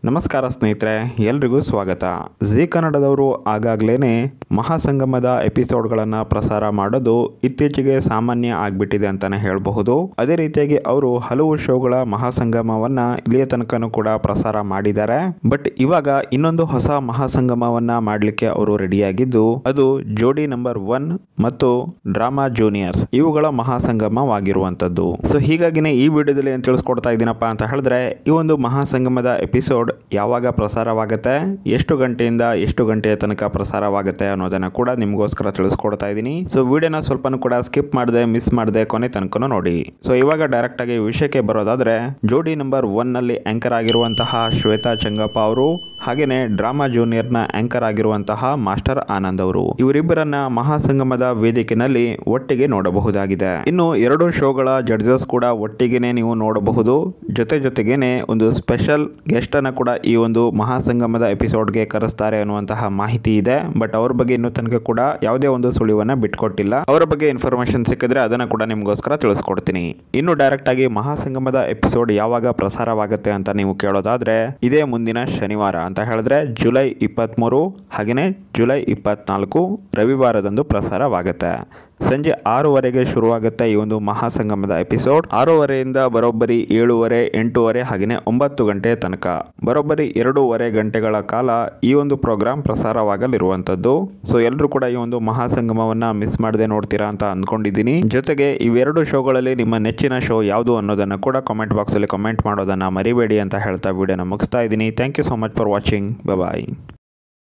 ನಮಸ್ಕಾರ ಸ್ನೇಹಿತರೆ ಎಲ್ರಿಗೂ ಸ್ವಾಗತ ಜಿ ಕನ್ನಡದವರು ಆಗಾಗ್ಲೇ ಮಹಾಸಂಗಮದ ಎಪಿಸೋಡ್ಗಳನ್ನು ಪ್ರಸಾರ ಮಾಡೋದು ಇತ್ತೀಚೆಗೆ ಸಾಮಾನ್ಯ ಆಗ್ಬಿಟ್ಟಿದೆ ಅಂತಾನೆ ಹೇಳಬಹುದು ಅದೇ ರೀತಿಯಾಗಿ ಅವರು ಹಲವು ಶೋಗಳ ಮಹಾಸಂಗಮವನ್ನ ಇಲ್ಲಿಯ ತನಕನೂ ಕೂಡ ಪ್ರಸಾರ ಮಾಡಿದ್ದಾರೆ ಬಟ್ ಇವಾಗ ಇನ್ನೊಂದು ಹೊಸ ಮಹಾಸಂಗಮವನ್ನ ಮಾಡಲಿಕ್ಕೆ ಅವರು ರೆಡಿಯಾಗಿದ್ದು ಅದು ಜೋಡಿ ನಂಬರ್ ಒನ್ ಮತ್ತು ಡ್ರಾಮಾ ಜೂನಿಯರ್ಸ್ ಇವುಗಳ ಮಹಾಸಂಗಮವಾಗಿರುವಂತದ್ದು ಸೊ ಹೀಗಾಗಿನೇ ಈ ವಿಡಿಯೋದಲ್ಲಿ ಏನು ತಿಳಿಸ್ಕೊಡ್ತಾ ಇದ್ದೀನಪ್ಪ ಅಂತ ಹೇಳಿದ್ರೆ ಈ ಒಂದು ಮಹಾಸಂಗಮದ ಎಪಿಸೋಡ್ ಯಾವಾಗ ಪ್ರಸಾರವಾಗುತ್ತೆ ಎಷ್ಟು ಗಂಟೆಯಿಂದ ಎಷ್ಟು ಗಂಟೆಯ ತನಕ ಪ್ರಸಾರವಾಗುತ್ತೆ ಅನ್ನೋದನ್ನ ಕೂಡ ನಿಮಗೋಸ್ಕರ ತಿಳಿಸ್ಕೊಡ್ತಾ ಇದ್ದೀನಿ ಸೊ ವಿಡಿಯೋನ ಸ್ವಲ್ಪನೂ ಕೂಡ ಸ್ಕಿಪ್ ಮಾಡದೆ ಮಿಸ್ ಮಾಡದೆ ಕೊನೆ ತನಕ ನೋಡಿ ಸೊ ಇವಾಗ ಡೈರೆಕ್ಟ್ ಆಗಿ ವಿಷಯಕ್ಕೆ ಬರೋದಾದ್ರೆ ಜೋಡಿ ನಂಬರ್ ಒನ್ ನಲ್ಲಿ ಆಂಕರ್ ಆಗಿರುವಂತಹ ಶ್ವೇತಾ ಚಂಗಪ್ಪ ಅವರು ಹಾಗೇನೆ ಡ್ರಾಮಾ ಜೂನಿಯರ್ ನ ಆಂಕರ್ ಆಗಿರುವಂತಹ ಮಾಸ್ಟರ್ ಆನಂದ್ ಅವರು ಇವರಿಬ್ಬರನ್ನ ಮಹಾಸಂಗಮದ ವೇದಿಕೆನಲ್ಲಿ ಒಟ್ಟಿಗೆ ನೋಡಬಹುದಾಗಿದೆ ಇನ್ನು ಎರಡು ಶೋಗಳ ಜಡ್ಜಸ್ ಕೂಡ ಒಟ್ಟಿಗೆನೆ ನೀವು ನೋಡಬಹುದು ಜೊತೆ ಜೊತೆಗೇನೆ ಒಂದು ಸ್ಪೆಷಲ್ ಗೆಸ್ಟ್ ಅನ್ನ ಕೂಡ ಈ ಒಂದು ಮಹಾಸಂಗಮದ ಎಪಿಸೋಡ್ಗೆ ಕರೆಸ್ತಾರೆ ಅನ್ನುವಂತಹ ಮಾಹಿತಿ ಇದೆ ಬಟ್ ಅವ್ರ ಬಗ್ಗೆ ಇನ್ನೂ ತನಕ ಕೂಡ ಯಾವುದೇ ಒಂದು ಸುಳಿವನ್ನ ಬಿಟ್ಕೊಟ್ಟಿಲ್ಲ ಅವರ ಬಗ್ಗೆ ಇನ್ಫಾರ್ಮೇಶನ್ ಸಿಕ್ಕಿದ್ರೆ ಅದನ್ನ ಕೂಡ ನಿಮಗೋಸ್ಕರ ತಿಳಿಸ್ಕೊಡ್ತೀನಿ ಇನ್ನು ಡೈರೆಕ್ಟ್ ಆಗಿ ಮಹಾಸಂಗಮದ ಎಪಿಸೋಡ್ ಯಾವಾಗ ಪ್ರಸಾರವಾಗುತ್ತೆ ಅಂತ ನೀವು ಕೇಳೋದಾದ್ರೆ ಇದೇ ಮುಂದಿನ ಶನಿವಾರ ಅಂತ ಹೇಳಿದ್ರೆ ಜುಲೈ ಇಪ್ಪತ್ತ್ಮೂರು ಹಾಗೆಯೇ ಜುಲೈ ಇಪ್ಪತ್ನಾಲ್ಕು ರವಿವಾರದಂದು ಪ್ರಸಾರವಾಗುತ್ತೆ ಸಂಜೆ ಆರೂವರೆಗೆ ಶುರುವಾಗುತ್ತೆ ಈ ಒಂದು ಮಹಾಸಂಗಮದ ಎಪಿಸೋಡ್ ಆರೂವರೆಯಿಂದ ಬರೋಬ್ಬರಿ ಏಳುವರೆ ಎಂಟೂವರೆ ಹಾಗೆಯೇ ಒಂಬತ್ತು ಗಂಟೆ ತನಕ ಬರೋಬ್ಬರಿ ಎರಡೂವರೆ ಗಂಟೆಗಳ ಕಾಲ ಈ ಒಂದು ಪ್ರೋಗ್ರಾಮ್ ಪ್ರಸಾರವಾಗಲಿರುವಂಥದ್ದು ಸೊ ಎಲ್ಲರೂ ಕೂಡ ಈ ಒಂದು ಮಹಾಸಂಗಮವನ್ನ ಮಿಸ್ ಮಾಡದೆ ನೋಡ್ತೀರಾ ಅಂತ ಅಂದ್ಕೊಂಡಿದ್ದೀನಿ ಜೊತೆಗೆ ಇವೆರಡು ಶೋಗಳಲ್ಲಿ ನಿಮ್ಮ ನೆಚ್ಚಿನ ಶೋ ಯಾವುದು ಅನ್ನೋದನ್ನು ಕೂಡ ಕಾಮೆಂಟ್ ಬಾಕ್ಸಲ್ಲಿ ಕಮೆಂಟ್ ಮಾಡೋದನ್ನು ಮರಿಬೇಡಿ ಅಂತ ಹೇಳ್ತಾ ವಿಡಿಯೋನ ಮುಗಿಸ್ತಾ ಇದ್ದೀನಿ thank you so much for watching bye